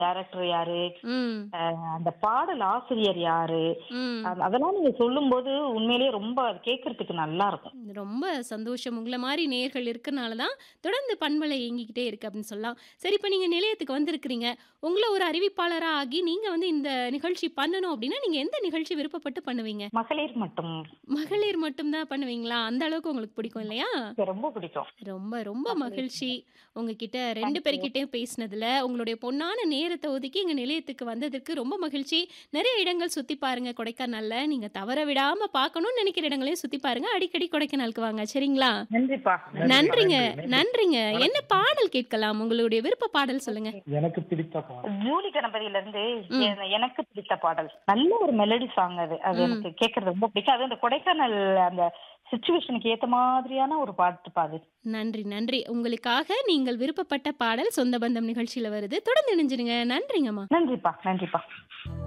Director யாரு ம் அஹ் அந்த பாடல் ஆசிரியர் யாரு ம் அது- அதெல்லாம் நீங்க சொல்லும்போது உண்மையிலேயே ரொம்ப அது கேட்கறதுக்கு நல்லா இருக்கும் ரொம்ப சந்தோஷம் உங்களை மாதிரி நேர்கள் இருக்கனால தான் தொடர்ந்து பண்பலை இயங்கிக்கிட்டே இருக்கு அப்படின்னு சொல்லலாம் சரி இப்போ நீங்கள் நிலையத்துக்கு வந்திருக்கிறீங்க உங்களை ஒரு அறிவிப்பாளராக ஆகி நீங்கள் வந்து இந்த நிகழ்ச்சி பண்ணணும் அப்படின்னா நீங்கள் எந்த நிகழ்ச்சி விருப்பப்பட்டு பண்ணுவீங்க மகளிர் மட்டும் மகளிர் மட்டும்தான் பண்ணுவீங்களா அந்த அளவுக்கு உங்களுக்கு பிடிக்கும் இல்லையா எனக்கு ரொம்ப பிடிக்கும் ரொம்ப ரொம்ப மகளிர் மகிழ்ச்சி உங்ககிட்ட ரெண்டு Thank you. பேர்கிட்டயும் பேசினதுல உங்களுடைய பொன்னான நேரத்தை ஒதுக்கி எங்க நிலையத்துக்கு வந்ததுக்கு ரொம்ப மகிழ்ச்சி நிறைய இடங்கள் சுத்தி பாருங்க கொடைக்கானல்ல நீங்க தவற விடாம பார்க்கணும்னு நினைக்கிற இடங்களையும் சுத்தி பாருங்க அடிக்கடி கொடைக்கானலுக்கு வாங்க சரிங்களா நன்றிப்பா நன்றிங்க நன்றி, நன்றி. நன்றிங்க வணக்கம். என்ன பாடல் கேட்கலாம் உங்களுடைய விருப்ப பாடல் சொல்லுங்க எனக்கு பிடித்த பாடல் ஜூலி கணபதியில இருந்து ம். எ- எனக்கு பிடித்த பாடல் நல்ல ஒரு மெலடி சாங் அது அது ம். எனக்கு கேட்கறது ரொம்ப பிடிக்கும் அது அந்த கொடைக்கானல் அந்த சுச்சுவேஷனுக்கு ஏத்த மாதிரியான ஒரு பாட்டு பாது நன்றி நன்றி உங்களுக்காக நீங்கள் விருப்பப்பட்ட பாடல் சொந்த பந்தம் நிகழ்ச்சியில வருது தொடர்ந்து இணைஞ்சிருங்க நன்றிங்கம்மா நன்றிப்பா நன்றிப்பா